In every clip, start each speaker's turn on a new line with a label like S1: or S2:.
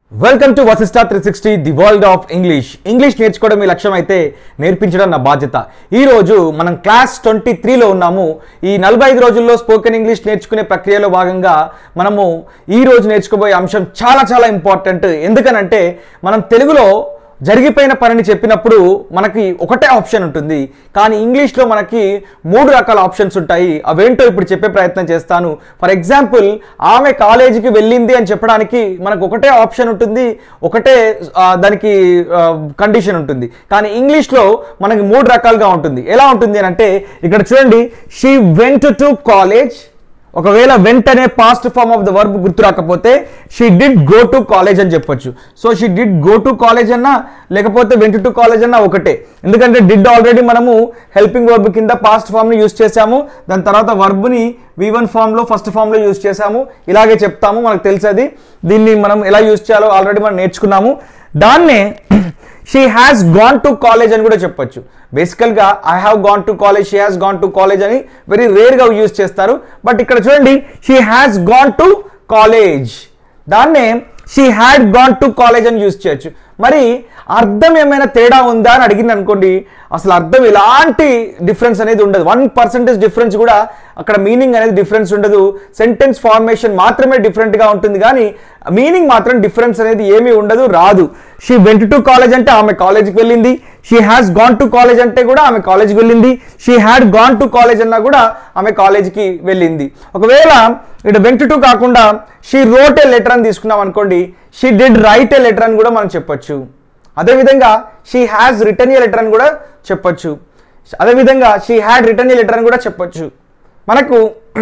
S1: welcome to Vasishta three sixty the world of English English నేర్చుకోవడం మీ లక్ష్యం అయితే నేర్పించడం నా బాధ్యత ఈ రోజు మనం క్లాస్ ట్వంటీ త్రీలో ఉన్నాము ఈ నలభై ఐదు రోజుల్లో స్పోకెన్ ఇంగ్లీష్ నేర్చుకునే ప్రక్రియలో భాగంగా మనము ఈ రోజు నేర్చుకోబోయే అంశం చాలా చాలా ఇంపార్టెంట్ ఎందుకనంటే మనం తెలుగులో జరిగిపోయిన పనిని చెప్పినప్పుడు మనకి ఒకటే ఆప్షన్ ఉంటుంది కానీ ఇంగ్లీష్లో మనకి మూడు రకాల ఆప్షన్స్ ఉంటాయి అవేంటో ఇప్పుడు చెప్పే ప్రయత్నం చేస్తాను ఫర్ ఎగ్జాంపుల్ ఆమె కాలేజీకి వెళ్ళింది అని చెప్పడానికి మనకు ఒకటే ఆప్షన్ ఉంటుంది ఒకటే ఆ, దానికి కండిషన్ ఉంటుంది కానీ ఇంగ్లీష్లో మనకి మూడు రకాలుగా ఉంటుంది ఎలా ఉంటుంది అని అంటే ఇక్కడ చూడండి షీ వెంట్ టు కాలేజ్ ఒకవేళ వెంటనే past form of the verb గుర్తు రాకపోతే she did go to college అని చెప్పొచ్చు so she did go to college అన్నా లేకపోతే వెంట టు కాలేజ్ అన్నా ఒకటే ఎందుకంటే డిడ్ ఆల్రెడీ మనము హెల్పింగ్ వర్బ్ కింద పాస్ట్ ఫామ్ని యూస్ చేసాము దాని తర్వాత వర్బ్ని వి వన్ ఫామ్లో ఫస్ట్ ఫామ్లో యూస్ చేసాము ఇలాగే చెప్తాము మనకు తెలుసది దీన్ని మనం ఎలా యూస్ చేయాలో ఆల్రెడీ మనం నేర్చుకున్నాము దాన్నే she has gone to college అని కూడా చెప్పొచ్చు బేసికల్గా I have gone to college she has gone to college అని వెరీ రేర్గా యూజ్ చేస్తారు బట్ ఇక్కడ చూడండి she has gone to college దాన్నే she had gone to college అని యూజ్ చేయొచ్చు మరి అర్థం ఏమైనా తేడా ఉందా అని అడిగింది అనుకోండి అసలు అర్థం ఎలాంటి డిఫరెన్స్ అనేది ఉండదు వన్ పర్సెంటేజ్ డిఫరెన్స్ కూడా అక్కడ మీనింగ్ అనేది డిఫరెన్స్ ఉండదు సెంటెన్స్ ఫార్మేషన్ మాత్రమే డిఫరెంట్గా ఉంటుంది కానీ మీనింగ్ మాత్రం డిఫరెన్స్ అనేది ఏమీ ఉండదు రాదు షీ వెంట్ టు కాలేజ్ అంటే ఆమె కాలేజ్కి వెళ్ళింది she has gone to college అంటే కూడా ఆమె కాలేజ్కి వెళ్ళింది she had gone to college అన్నా కూడా ఆమె కాలేజ్కి వెళ్ళింది ఒకవేళ ఇక్కడ వెంట టు కాకుండా షీ రోట్ ఏ లెటర్ అని తీసుకున్నాం అనుకోండి she did write a letter అని కూడా మనం చెప్పొచ్చు అదేవిధంగా she has written a letter అని కూడా చెప్పొచ్చు అదేవిధంగా she had written a letter అని కూడా చెప్పొచ్చు మనకు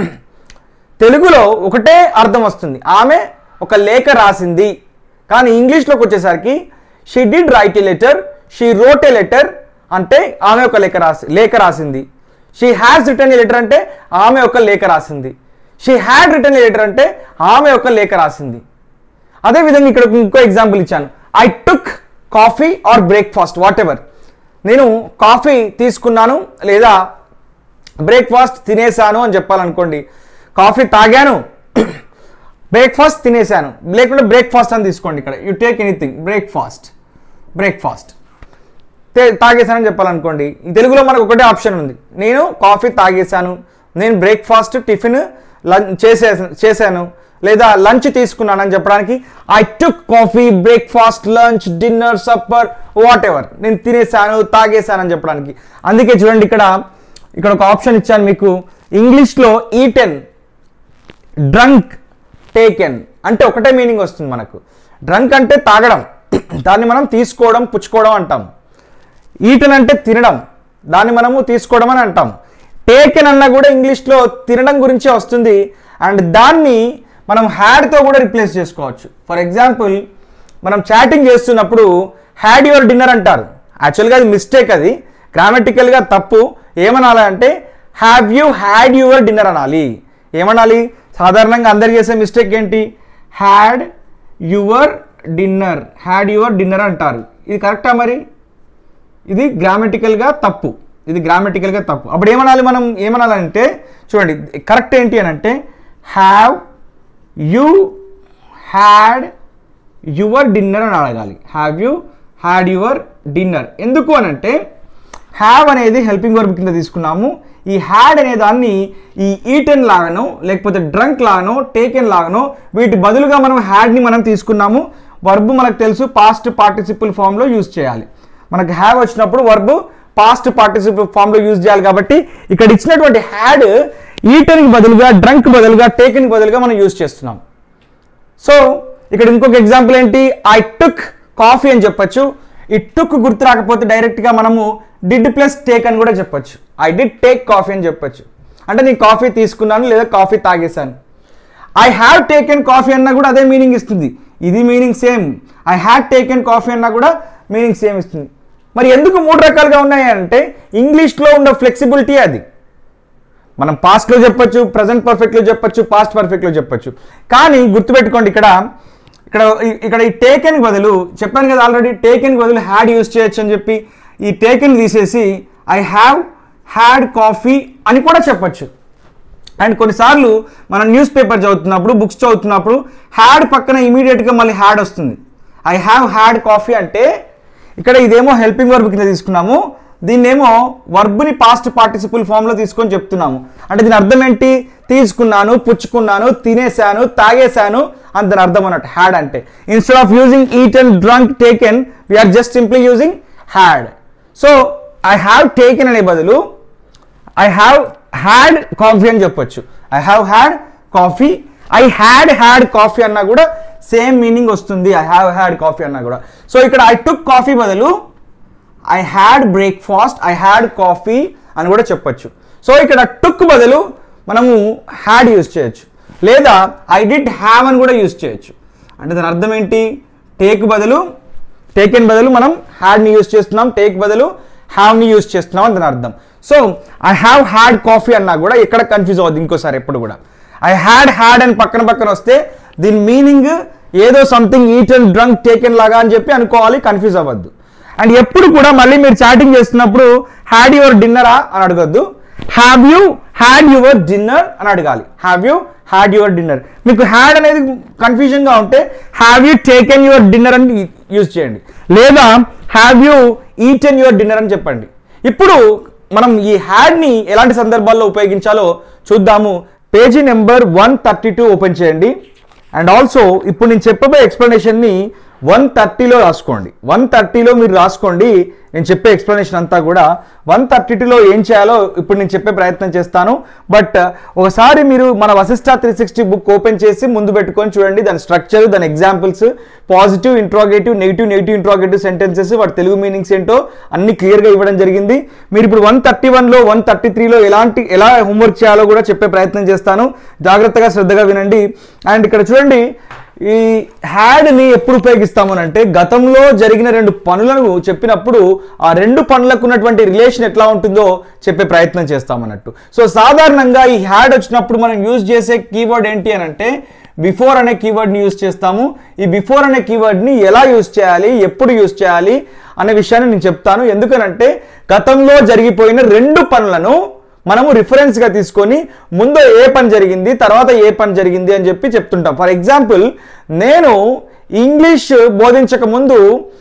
S1: తెలుగులో ఒకటే అర్థం వస్తుంది ఆమె ఒక లేఖ రాసింది కానీ ఇంగ్లీష్లోకి వచ్చేసరికి she did write a letter she wrote a letter అంటే ఆమె ఒక లేఖ రాసి లేఖ రాసింది she has written a letter అంటే ఆమె ఒక లేఖ రాసింది she had written a letter అంటే ఆమె ఒక లేఖ రాసింది అదేవిధంగా ఇక్కడ ఇంకో ఎగ్జాంపుల్ ఇచ్చాను I took coffee or breakfast whatever నేను కాఫీ తీసుకున్నాను లేదా బ్రేక్ఫాస్ట్ తినేసాను అని చెప్పాలనుకోండి కాఫీ తాగాను బ్రేక్ఫాస్ట్ తినేసాను లేకుంటే బ్రేక్ఫాస్ట్ అని తీసుకోండి ఇక్కడ you take anything breakfast breakfast తాగేసానని చెప్పాలనుకోండి ఈ తెలుగులో మనకు ఒకటే ఆప్షన్ ఉంది నేను కాఫీ తాగేశాను నేను బ్రేక్ఫాస్ట్ టిఫిన్ లంచ్ చేసే చేశాను లేదా లంచ్ తీసుకున్నానని చెప్పడానికి I took coffee breakfast lunch dinner supper whatever నేను తినేసాను తాగేశానని చెప్పడానికి అందుకే చూడండి ఇక్కడ ఇక్కడ ఒక ఆప్షన్ ఇచ్చాను మీకు ఇంగ్లీష్లో ఈటెన్ డ్రంక్ టేకెన్ అంటే ఒకటే మీనింగ్ వస్తుంది మనకు డ్రంక్ అంటే తాగడం దాన్ని మనం తీసుకోవడం పుచ్చుకోవడం అంటాం ఈటన్ అంటే తినడం దాన్ని మనము తీసుకోవడం అని అంటాం టేకెన్ అన్న కూడా ఇంగ్లీష్లో తినడం గురించే వస్తుంది అండ్ దాన్ని మనం హ్యాడ్తో కూడా రిప్లేస్ చేసుకోవచ్చు ఫర్ ఎగ్జాంపుల్ మనం చాటింగ్ చేస్తున్నప్పుడు హ్యాడ్ యువర్ డిన్నర్ అంటారు యాక్చువల్గా అది మిస్టేక్ అది గ్రామటికల్గా తప్పు ఏమనాలి అంటే have you had your dinner అనాలి ఏమనాలి సాధారణంగా అందరు చేసే మిస్టేక్ ఏంటి had your dinner had your dinner అంటారు ఇది కరెక్టా మరి ఇది గ్రామటికల్గా తప్పు ఇది గ్రామటికల్గా తప్పు అప్పుడు ఏమనాలి మనం ఏమనాలంటే చూడండి కరెక్ట్ ఏంటి అని అంటే have you had your dinner అని అడగాలి have you had your dinner ఎందుకు అని అంటే హ్యావ్ అనేది హెల్పింగ్ వర్బ్ కింద తీసుకున్నాము ఈ హ్యాడ్ అనే దాన్ని ఈ ఈటెన్ లాగానో లేకపోతే డ్రంక్ లాగానో టేకెన్ లాగానో వీటి బదులుగా మనం హ్యాడ్ని మనం తీసుకున్నాము వర్బ్ మనకు తెలుసు పాస్ట్ పార్టిసిపుల్ ఫామ్లో యూజ్ చేయాలి మనకు హ్యావ్ వచ్చినప్పుడు వర్బ్ పాస్ట్ పార్టిసిపుల్ ఫామ్లో యూజ్ చేయాలి కాబట్టి ఇక్కడ ఇచ్చినటువంటి హ్యాడ్ ఈటెన్కి బదులుగా డ్రంక్ బదులుగా టేకెన్కి బదులుగా మనం యూజ్ చేస్తున్నాం సో ఇక్కడ ఇంకొక ఎగ్జాంపుల్ ఏంటి ఐ టుక్ కాఫీ అని చెప్పొచ్చు ఈ టుక్ గుర్తు రాకపోతే డైరెక్ట్గా మనము డిడ్ ప్లస్ టేక్ అని కూడా చెప్పొచ్చు ఐ డిడ్ టేక్ కాఫీ అని చెప్పొచ్చు అంటే నేను కాఫీ తీసుకున్నాను లేదా కాఫీ తాగేశాను ఐ హ్యావ్ టేకెన్ కాఫీ అన్నా కూడా అదే మీనింగ్ ఇస్తుంది ఇది meaning same I had taken coffee అన్నా కూడా మీనింగ్ సేమ్ ఇస్తుంది మరి ఎందుకు మూడు రకాలుగా ఉన్నాయి అంటే ఇంగ్లీష్లో ఉన్న ఫ్లెక్సిబిలిటీ అది మనం పాస్ట్లో చెప్పొచ్చు ప్రజెంట్ పర్ఫెక్ట్లో చెప్పొచ్చు పాస్ట్ పర్ఫెక్ట్లో చెప్పొచ్చు కానీ గుర్తుపెట్టుకోండి ఇక్కడ ఇక్కడ ఇక్కడ ఈ టేకెన్ బదులు చెప్పాను కదా ఆల్రెడీ టేకెన్ బదులు హ్యాడ్ యూస్ చేయొచ్చు అని చెప్పి ఈ టేకెన్ తీసేసి ఐ హ్యావ్ హ్యాడ్ కాఫీ అని కూడా చెప్పొచ్చు అండ్ కొన్నిసార్లు మనం న్యూస్ పేపర్ చదువుతున్నప్పుడు బుక్స్ చదువుతున్నప్పుడు హ్యాడ్ పక్కన ఇమీడియట్గా మళ్ళీ హ్యాడ్ వస్తుంది ఐ హ్యావ్ హ్యాడ్ కాఫీ అంటే ఇక్కడ ఇదేమో హెల్పింగ్ వర్బ్ కింద తీసుకున్నాము దీన్నేమో వర్బ్ని పాస్ట్ పార్టిసిపుల్ ఫామ్లో తీసుకొని చెప్తున్నాము అంటే దీని అర్థం ఏంటి తీసుకున్నాను పుచ్చుకున్నాను తినేశాను తాగేశాను అని దాని అర్థం అన్నట్టు హ్యాడ్ అంటే instead of using eat and drunk taken we are just simply using had so I have taken అనే బదులు ఐ హ్యావ్ హ్యాడ్ కాఫీ అని చెప్పొచ్చు I have had coffee I had had coffee అన్నా కూడా సేమ్ మీనింగ్ వస్తుంది I have had coffee అన్నా కూడా so ఇక్కడ ఐ టుక్ కాఫీ బదులు I had breakfast I had coffee అని కూడా చెప్పొచ్చు సో ఇక్కడ టుక్ బదులు మనము హ్యాడ్ యూజ్ చేయొచ్చు లేదా ఐ డిడ్ హ్యావ్ అని కూడా యూజ్ చేయొచ్చు అంటే దాని అర్థం ఏంటి టేక్ బదులు టేకెన్ బదులు మనం హ్యాడ్ని యూజ్ చేస్తున్నాం టేక్ బదులు హ్యావ్ని యూజ్ చేస్తున్నాం అని దాని అర్థం so I have had coffee అన్నా కూడా ఎక్కడ కన్ఫ్యూజ్ అవుద్ది ఇంకోసారి ఎప్పుడు కూడా ఐ హ్యాడ్ హ్యాడ్ అని పక్కన పక్కన వస్తే దీని మీనింగ్ ఏదో something eat and drunk taken లాగా అని చెప్పి అనుకోవాలి కన్ఫ్యూజ్ అవ్వద్దు అండ్ ఎప్పుడు కూడా మళ్ళీ మీరు చాటింగ్ చేస్తున్నప్పుడు హ్యాడ్ యువర్ డిన్నరా అని అడగొద్దు have you had your dinner అని అడగాలి have you had your dinner మీకు హ్యాడ్ అనేది కన్ఫ్యూజన్గా ఉంటే have you taken your dinner అని యూజ్ చేయండి లేదా have you eaten your dinner అని చెప్పండి ఇప్పుడు మనం ఈ హ్యాడ్ని ఎలాంటి సందర్భాల్లో ఉపయోగించాలో చూద్దాము page number one thirty two open చేయండి అండ్ ఆల్సో ఇప్పుడు నేను చెప్పబోయే ఎక్స్ప్లెనేషన్ని వన్ థర్టీలో రాసుకోండి వన్ థర్టీలో మీరు రాసుకోండి నేను చెప్పే ఎక్స్ప్లెనేషన్ అంతా కూడా వన్ థర్టీ టూలో ఏం చేయాలో ఇప్పుడు నేను చెప్పే ప్రయత్నం చేస్తాను బట్ ఒకసారి మీరు మన Vasishta three sixty book open చేసి ముందు పెట్టుకొని చూడండి దాని స్ట్రక్చర్ దాని examples positive interrogative negative negative interrogative sentences వాటి తెలుగు మీనింగ్స్ ఏంటో అన్ని క్లియర్గా ఇవ్వడం జరిగింది మీరు ఇప్పుడు వన్ థర్టీ వన్లో వన్ థర్టీ త్రీలో ఎలాంటి ఎలా హోంవర్క్ చేయాలో కూడా చెప్పే ప్రయత్నం చేస్తాను జాగ్రత్తగా శ్రద్ధగా వినండి అండ్ ఇక్కడ చూడండి ఈ హ్యాడ్ని ఎప్పుడు ఉపయోగిస్తామనంటే గతంలో జరిగిన రెండు పనులను చెప్పినప్పుడు ఆ రెండు పనులకు ఉన్నటువంటి రిలేషన్ ఎట్లా ఉంటుందో చెప్పే ప్రయత్నం చేస్తామన్నట్టు సో సాధారణంగా ఈ హ్యాడ్ వచ్చినప్పుడు మనం యూజ్ చేసే కీవర్డ్ ఏంటి అని అంటే బిఫోర్ అనే కీవర్డ్ని యూజ్ చేస్తాము ఈ బిఫోర్ అనే కీవర్డ్ని ఎలా యూజ్ చేయాలి ఎప్పుడు యూజ్ చేయాలి అనే విషయాన్ని నేను చెప్తాను ఎందుకనంటే గతంలో జరిగిపోయిన రెండు పనులను మనము రిఫరెన్స్గా తీసుకొని ముందు ఏ పని జరిగింది తర్వాత ఏ పని జరిగింది అని చెప్పి చెప్తుంటాం ఫర్ ఎగ్జాంపుల్ నేను ఇంగ్లీష్ బోధించక ముందు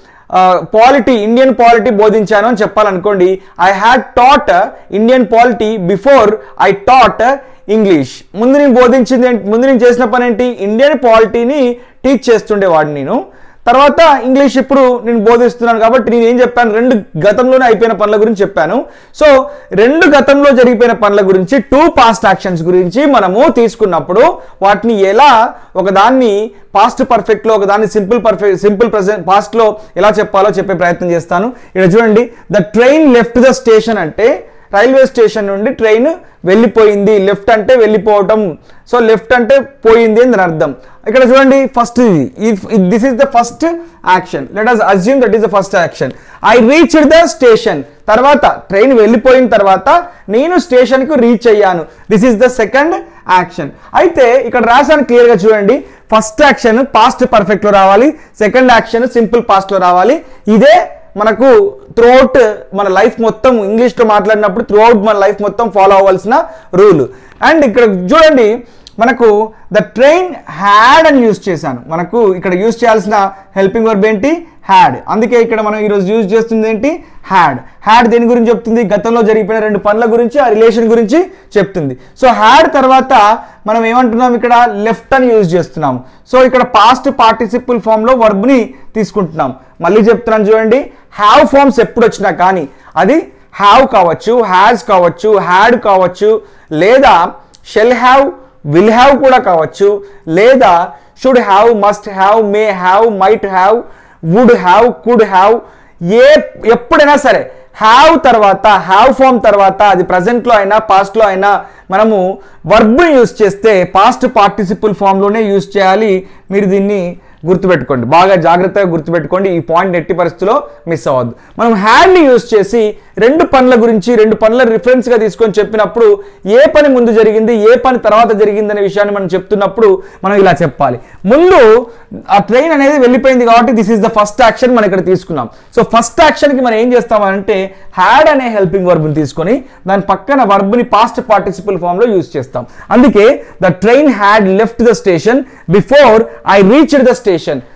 S1: పాలిటీ ఇండియన్ పాలిటీ బోధించాను అని చెప్పాలనుకోండి I had taught Indian polity before I taught English ముందు నేను బోధించింది ఏంటి- ముందు నేను చేసిన పని ఏంటి ఇండియన్ పాలిటీని టీచ్ చేస్తుండేవాడిని నేను తర్వాత ఇంగ్లీష్ ఇప్పుడు నేను బోధిస్తున్నాను కాబట్టి నేను ఏం చెప్పాను రెండు గతంలోనే అయిపోయిన పనుల గురించి చెప్పాను సో రెండు గతంలో జరిగిపోయిన పనుల గురించి టూ పాస్ట్ యాక్షన్స్ గురించి మనము తీసుకున్నప్పుడు వాటిని ఎలా ఒకదాన్ని పాస్ట్ పర్ఫెక్ట్లో ఒకదాన్ని సింపుల్ పర్ఫెక్ట్ సింపుల్ ప్రజెంట్ పాస్ట్లో ఎలా చెప్పాలో చెప్పే ప్రయత్నం చేస్తాను ఇక్కడ చూడండి the train left the station అంటే రైల్వే స్టేషన్ నుండి ట్రైన్ వెళ్ళిపోయింది లెఫ్ట్ అంటే వెళ్ళిపోవటం సో లెఫ్ట్ అంటే పోయింది అని దాని అర్థం ఇక్కడ చూడండి ఫస్ట్ ఇది this is the first action let us assume that is the first action I reached the station తర్వాత ట్రైన్ వెళ్ళిపోయిన తర్వాత నేను స్టేషన్కు రీచ్ అయ్యాను this is the second action అయితే ఇక్కడ రాశాను క్లియర్గా చూడండి ఫస్ట్ యాక్షన్ పాస్ట్ పర్ఫెక్ట్లో రావాలి సెకండ్ యాక్షన్ సింపుల్ పాస్ట్లో రావాలి ఇదే మనకు త్రూఅవుట్ మన లైఫ్ మొత్తం ఇంగ్లీష్లో మాట్లాడినప్పుడు త్రూఅవుట్ మన లైఫ్ మొత్తం ఫాలో అవ్వాల్సిన రూల్ అండ్ ఇక్కడ చూడండి మనకు ద ట్రైన్ హ్యాడ్ అని యూజ్ చేశాను మనకు ఇక్కడ యూజ్ చేయాల్సిన హెల్పింగ్ వర్బ్ ఏంటి హ్యాడ్ అందుకే ఇక్కడ మనం ఈరోజు యూజ్ చేస్తుంది ఏంటి హ్యాడ్ హ్యాడ్ దేని గురించి చెప్తుంది గతంలో జరిగిపోయిన రెండు పనుల గురించి ఆ రిలేషన్ గురించి చెప్తుంది సో హ్యాడ్ తర్వాత మనం ఏమంటున్నాం ఇక్కడ లెఫ్ట్ అని యూజ్ చేస్తున్నాం సో ఇక్కడ పాస్ట్ పార్టిసిపుల్ ఫామ్లో వర్బ్ని తీసుకుంటున్నాం మళ్ళీ చెప్తున్నాను చూడండి హ్యావ్ ఫామ్స్ ఎప్పుడు వచ్చినా కానీ అది హ్యావ్ కావచ్చు హ్యాజ్ కావచ్చు హ్యాడ్ కావచ్చు లేదా షెల్ హ్యావ్ విల్ హ్యావ్ కూడా కావచ్చు లేదా should have must have may have might have would have could have ఏ ఎప్పుడైనా సరే హ్యావ్ తర్వాత హ్యావ్ ఫామ్ తర్వాత అది ప్రజెంట్లో అయినా పాస్ట్లో అయినా మనము వర్బ్ని యూజ్ చేస్తే పాస్ట్ పార్టిసిపుల్ ఫామ్లోనే యూజ్ చేయాలి మీరు దీన్ని గుర్తుపెట్టుకోండి బాగా జాగ్రత్తగా గుర్తుపెట్టుకోండి ఈ పాయింట్ ఎట్టి పరిస్థితిలో మిస్ అవ్వద్దు మనం హ్యాండ్ని యూజ్ చేసి రెండు పనుల గురించి రెండు పనుల రిఫరెన్స్గా తీసుకొని చెప్పినప్పుడు ఏ పని ముందు జరిగింది ఏ పని తర్వాత జరిగింది అనే విషయాన్ని మనం చెప్తున్నప్పుడు మనం ఇలా చెప్పాలి ముందు ఆ ట్రైన్ అనేది వెళ్ళిపోయింది కాబట్టి this is the first action మనం ఇక్కడ తీసుకున్నాం సో ఫస్ట్ యాక్షన్కి మనం ఏం చేస్తామంటే హ్యాడ్ అనే హెల్పింగ్ వర్బ్ని తీసుకొని దాని పక్కన వర్బ్ని పాస్ట్ పార్టిసిపల్ ఫామ్లో యూజ్ చేస్తాం అందుకే the train had left the station before I reached the station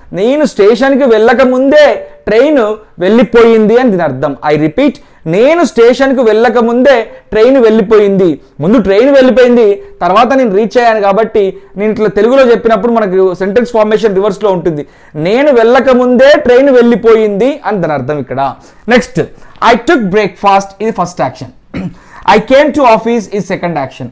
S1: నేను స్టేషన్కి వెళ్ళక ముందే ట్రైన్ వెళ్ళిపోయింది అని దీని అర్థం ఐ రిపీట్ నేను స్టేషన్కు వెళ్ళక ముందే ట్రైన్ వెళ్ళిపోయింది ముందు ట్రైన్ వెళ్ళిపోయింది తర్వాత నేను రీచ్ అయ్యాను కాబట్టి నేను ఇట్లా తెలుగులో చెప్పినప్పుడు మనకు సెంటెన్స్ ఫార్మేషన్ రివర్స్లో ఉంటుంది నేను వెళ్ళక ముందే ట్రైన్ వెళ్ళిపోయింది అని దాని అర్థం ఇక్కడ నెక్స్ట్ ఐ టుక్ బ్రేక్ఫాస్ట్ ఇది first action I came to office ఇది సెకండ్ యాక్షన్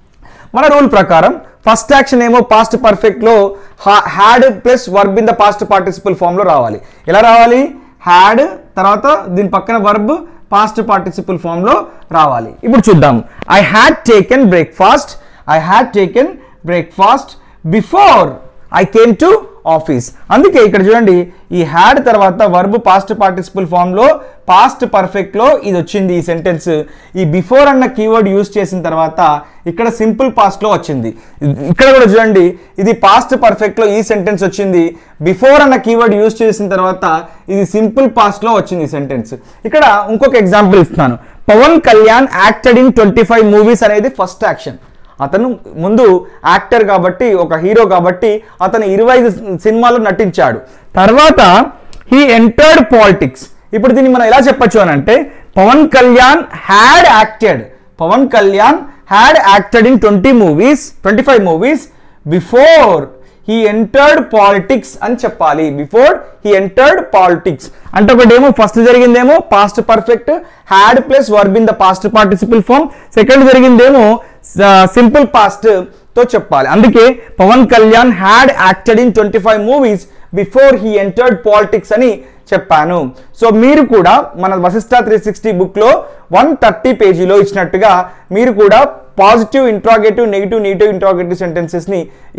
S1: మన రూల్ ప్రకారం ఫస్ట్ యాక్షన్ ఏమో పాస్ట్ పర్ఫెక్ట్లో had plus verb in the past participle ఫామ్లో రావాలి ఎలా రావాలి హ్యాడ్ తర్వాత దీని పక్కన వర్బ్ పాస్ట్ పార్టిసిపల్ ఫామ్లో రావాలి ఇప్పుడు చూద్దాం I had taken breakfast I had taken breakfast before I came to office అందుకే ఇక్కడ చూడండి ఈ హ్యాడ్ తర్వాత వర్బ్ పాస్ట్ పార్టిసిపల్ ఫామ్లో పాస్ట్ పర్ఫెక్ట్లో ఇది వచ్చింది ఈ సెంటెన్స్ ఈ బిఫోర్ అన్న కీవర్డ్ యూస్ చేసిన తర్వాత ఇక్కడ సింపుల్ పాస్ట్లో వచ్చింది ఇక్కడ కూడా చూడండి ఇది పాస్ట్ పర్ఫెక్ట్లో ఈ సెంటెన్స్ వచ్చింది బిఫోర్ అన్న కీవర్డ్ యూస్ చేసిన తర్వాత ఇది సింపుల్ పాస్ట్లో వచ్చింది ఈ సెంటెన్స్ ఇక్కడ ఇంకొక ఎగ్జాంపుల్ ఇస్తున్నాను Pawan Kalyan acted in twenty five movies అనేది ఫస్ట్ యాక్షన్ అతను ముందు యాక్టర్ కాబట్టి ఒక హీరో కాబట్టి అతను ఇరవై ఐదు సినిమాలు నటించాడు తర్వాత హీ ఎంటర్డ్ పాలిటిక్స్ ఇప్పుడు దీన్ని మనం ఎలా చెప్పొచ్చు అని అంటే Pawan Kalyan had acted Pawan Kalyan had acted in twenty movies twenty five movies before he entered politics అని చెప్పాలి బిఫోర్ హీ ఎంటర్డ్ పాలిటిక్స్ అంటే ఒకటేమో ఫస్ట్ జరిగిందేమో past perfect had plus verb in the past participle form second జరిగిందేమో సింపుల్ పాస్ట్ తో చెప్పాలి అందుకే Pawan Kalyan had acted in twenty five movies before he entered politics అని చెప్పాను సో మీరు కూడా మన వశిష్ట త్రీ సిక్స్టీ బుక్లో వన్ థర్టీ పేజీలో ఇచ్చినట్టుగా మీరు కూడా positive interrogative negative negative interrogative సెంటెన్సెస్ని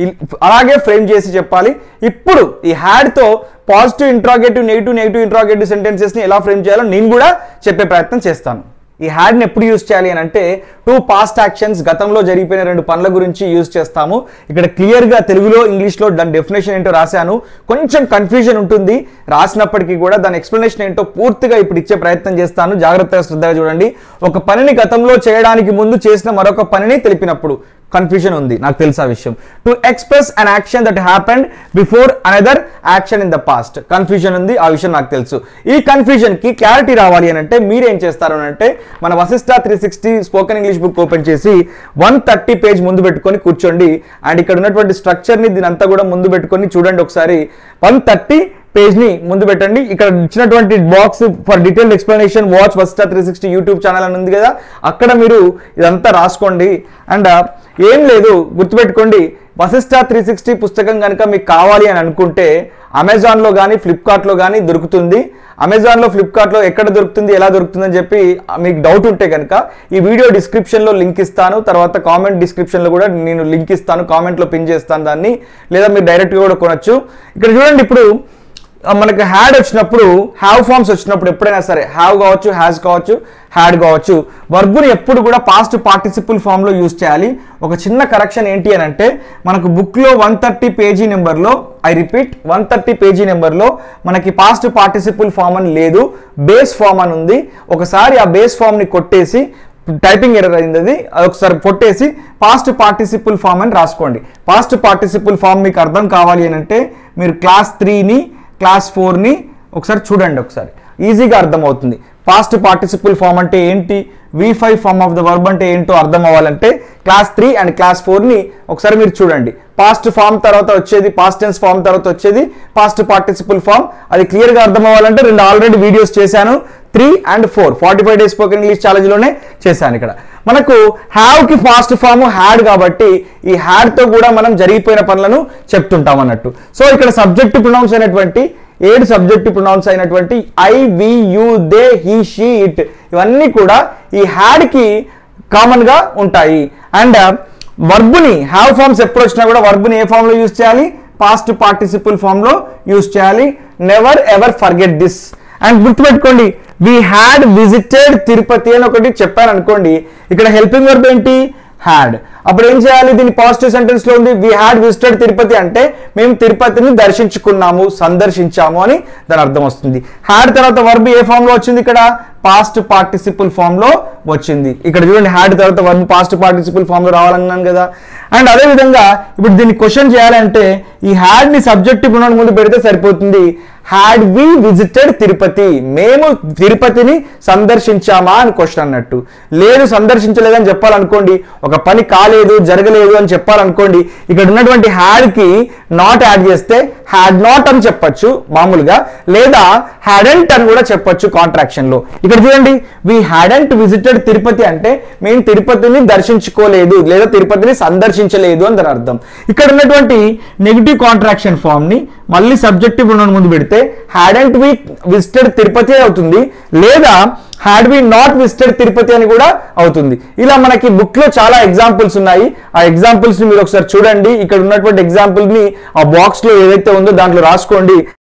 S1: అలాగే ఫ్రేమ్ చేసి చెప్పాలి ఇప్పుడు ఈ హ్యాడ్తో positive interrogative negative negative interrogative సెంటెన్సెస్ని ఎలా ఫ్రేమ్ చేయాలో నేను కూడా చెప్పే ప్రయత్నం చేస్తాను ఈ హ్యాడ్ని ఎప్పుడు యూజ్ చేయాలి అని అంటే టూ పాస్ట్ యాక్షన్స్ గతంలో జరిగిపోయిన రెండు పనుల గురించి యూజ్ చేస్తాము ఇక్కడ క్లియర్గా తెలుగులో ఇంగ్లీష్లో దాని డెఫినేషన్ ఏంటో రాశాను కొంచెం కన్ఫ్యూజన్ ఉంటుంది రాసినప్పటికీ కూడా దాని ఎక్స్ప్లెనేషన్ ఏంటో పూర్తిగా ఇప్పుడు ఇచ్చే ప్రయత్నం చేస్తాను జాగ్రత్తగా శ్రద్ధగా చూడండి ఒక పనిని గతంలో చేయడానికి ముందు చేసిన మరొక పనిని తెలిపినప్పుడు కన్ఫ్యూజన్ ఉంది నాకు తెలుసు ఆ విషయం to express an action that happened before another action in the past confusion ఉంది ఆ విషయం నాకు తెలుసు ఈ కన్ఫ్యూజన్ కి క్లారిటీ రావాలి అని అంటే మీరేం చేస్తారు అని అంటే మన Vasishta three sixty spoken English book open చేసి వన్ థర్టీ పేజ్ ముందు పెట్టుకొని కూర్చోండి అండ్ ఇక్కడ ఉన్నటువంటి స్ట్రక్చర్ని దీని అంతా కూడా ముందు పెట్టుకొని చూడండి ఒకసారి వన్ థర్టీ పేజ్ ని ముందు పెట్టండి ఇక్కడ ఇచ్చినటువంటి box for detailed explanation watch Vasishta three sixty YouTube channel అని ఉంది కదా అక్కడ మీరు ఇదంతా రాసుకోండి అండ్ ఏం లేదు గుర్తుపెట్టుకోండి వశిష్ట త్రీ సిక్స్టీ పుస్తకం కనుక మీకు కావాలి అని అనుకుంటే అమెజాన్లో కానీ ఫ్లిప్కార్ట్లో కానీ దొరుకుతుంది అమెజాన్లో ఫ్లిప్కార్ట్లో ఎక్కడ దొరుకుతుంది ఎలా దొరుకుతుంది అని చెప్పి మీకు డౌట్ ఉంటే కనుక ఈ వీడియో డిస్క్రిప్షన్లో లింక్ ఇస్తాను తర్వాత కామెంట్ డిస్క్రిప్షన్లో కూడా నేను లింక్ ఇస్తాను కామెంట్లో పిన్ చేస్తాను దాన్ని లేదా మీరు డైరెక్ట్గా కూడా కొనొచ్చు ఇక్కడ చూడండి ఇప్పుడు ఆ, మనకి హ్యాడ్ వచ్చినప్పుడు హ్యావ్ ఫార్మ్స్ వచ్చినప్పుడు ఎప్పుడైనా సరే హ్యావ్ కావచ్చు హ్యాస్ కావచ్చు హ్యాడ్ కావచ్చు వర్బుని ఎప్పుడు కూడా పాస్ట్ పార్టిసిపుల్ ఫామ్లో యూజ్ చేయాలి ఒక చిన్న కరెక్షన్ ఏంటి అని అంటే మనకు బుక్లో వన్ థర్టీ పేజీ నెంబర్లో I repeat one thirty page నెంబర్లో మనకి పాస్ట్ పార్టిసిపుల్ ఫామ్ అని లేదు బేస్ ఫామ్ అని ఉంది ఒకసారి ఆ బేస్ ఫామ్ని కొట్టేసి టైపింగ్ ఎర్రర్ అయింది అది అది ఒకసారి కొట్టేసి పాస్ట్ పార్టిసిపుల్ ఫామ్ అని రాసుకోండి పాస్ట్ పార్టిసిపుల్ ఫామ్ మీకు అర్థం కావాలి అని అంటే మీరు క్లాస్ త్రీని క్లాస్ ఫోర్ని ఒకసారి చూడండి ఒకసారి ఈజీగా అర్థమవుతుంది పాస్ట్ పార్టిసిపుల్ ఫామ్ అంటే ఏంటి V five form of the verb అంటే ఏంటో అర్థం అవ్వాలంటే క్లాస్ త్రీ అండ్ క్లాస్ ఫోర్ని ఒకసారి మీరు చూడండి పాస్ట్ ఫామ్ తర్వాత వచ్చేది పాస్ట్ టెన్స్ ఫామ్ తర్వాత వచ్చేది పాస్ట్ పార్టిసిపుల్ ఫామ్ అది క్లియర్గా అర్థం అవ్వాలంటే రెండు ఆల్రెడీ వీడియోస్ చేశాను three and four forty five days spoken English ఛాలెంజ్లోనే చేశాను ఇక్కడ మనకు హ్యావ్ కి ఫాస్ట్ ఫామ్ హ్యాడ్ కాబట్టి ఈ హ్యాడ్ తో కూడా మనం జరిగిపోయిన పనులను చెప్తుంటాం అన్నట్టు సో ఇక్కడ సబ్జెక్ట్ ప్రొనౌన్స్ అయినటువంటి ఏడు సబ్జెక్ట్ ప్రొనౌన్స్ అయినటువంటి I we you they he she it ఇవన్నీ కూడా ఈ హ్యాడ్ కి కామన్ గా ఉంటాయి అండ్ వర్బుని హ్యావ్ ఫార్మ్స్ ఎప్పుడు వచ్చినా కూడా వర్బుని ఏ ఫామ్ లో యూజ్ చేయాలి పాస్ట్ పార్టిసిపుల్ ఫామ్ లో యూజ్ చేయాలి never ever forget this and గుర్తుపెట్టుకోండి వి హ్యాడ్ విజిటెడ్ తిరుపతి అని ఒకటి చెప్పాను అనుకోండి ఇక్కడ హెల్పింగ్ వర్బ్ ఏంటి హ్యాడ్ అప్పుడు ఏం చేయాలి దీని పాజిటివ్ సెంటెన్స్ లో ఉంది వి హ్యాడ్ విజిటెడ్ తిరుపతి అంటే మేము తిరుపతిని దర్శించుకున్నాము సందర్శించాము అని దాని అర్థం వస్తుంది హ్యాడ్ తర్వాత వర్బ్ ఏ ఫామ్ లో వచ్చింది ఇక్కడ పాస్ట్ పార్టిసిపుల్ ఫామ్ లో వచ్చింది ఇక్కడ చూడండి హ్యాడ్ తర్వాత వర్బ్ పాస్ట్ పార్టిసిపుల్ ఫామ్ లో రావాలన్నాను కదా అండ్ అదే విధంగా ఇప్పుడు దీన్ని క్వశ్చన్ చేయాలంటే ఈ హ్యాడ్ ని సబ్జెక్టివ్ ఉన్న ముందు పెడితే సరిపోతుంది హ్యాడ్ వి విజిటెడ్ తిరుపతి మేము తిరుపతిని సందర్శించామా అని క్వశ్చన్ అన్నట్టు లేదు సందర్శించలేదని చెప్పాలనుకోండి ఒక పని కాలేదు జరగలేదు అని చెప్పాలనుకోండి ఇక్కడ ఉన్నటువంటి హ్యాడ్ కి నాట్ యాడ్ చేస్తే హ్యాడ్ నాట్ అని చెప్పొచ్చు మామూలుగా లేదా హ్యాడెంట్ అని కూడా చెప్పొచ్చు కాంట్రాక్షన్ లో ఇక్కడ చూడండి వి హ్యాడెంట్ విజిటెడ్ తిరుపతి అంటే మేము తిరుపతిని దర్శించుకోలేదు లేదా తిరుపతిని సందర్శించలేదు అని దాని అర్థం ఇక్కడ ఉన్నటువంటి నెగిటివ్ కాంట్రాక్షన్ ఫామ్ ని మళ్ళీ సబ్జెక్టివ్ ఉన్న ముందు పెడితే హ్యాడెంట్ వి విజిటెడ్ తిరుపతి అవుతుంది లేదా had we not visited Tirupati అని కూడా అవుతుంది ఇలా మనకి బుక్ లో చాలా ఎగ్జాంపుల్స్ ఉన్నాయి ఆ ఎగ్జాంపుల్స్ ని మీరు ఒకసారి చూడండి ఇక్కడ ఉన్నటువంటి ఎగ్జాంపుల్ ని ఆ బాక్స్ లో ఏదైతే ఉందో దాంట్లో రాసుకోండి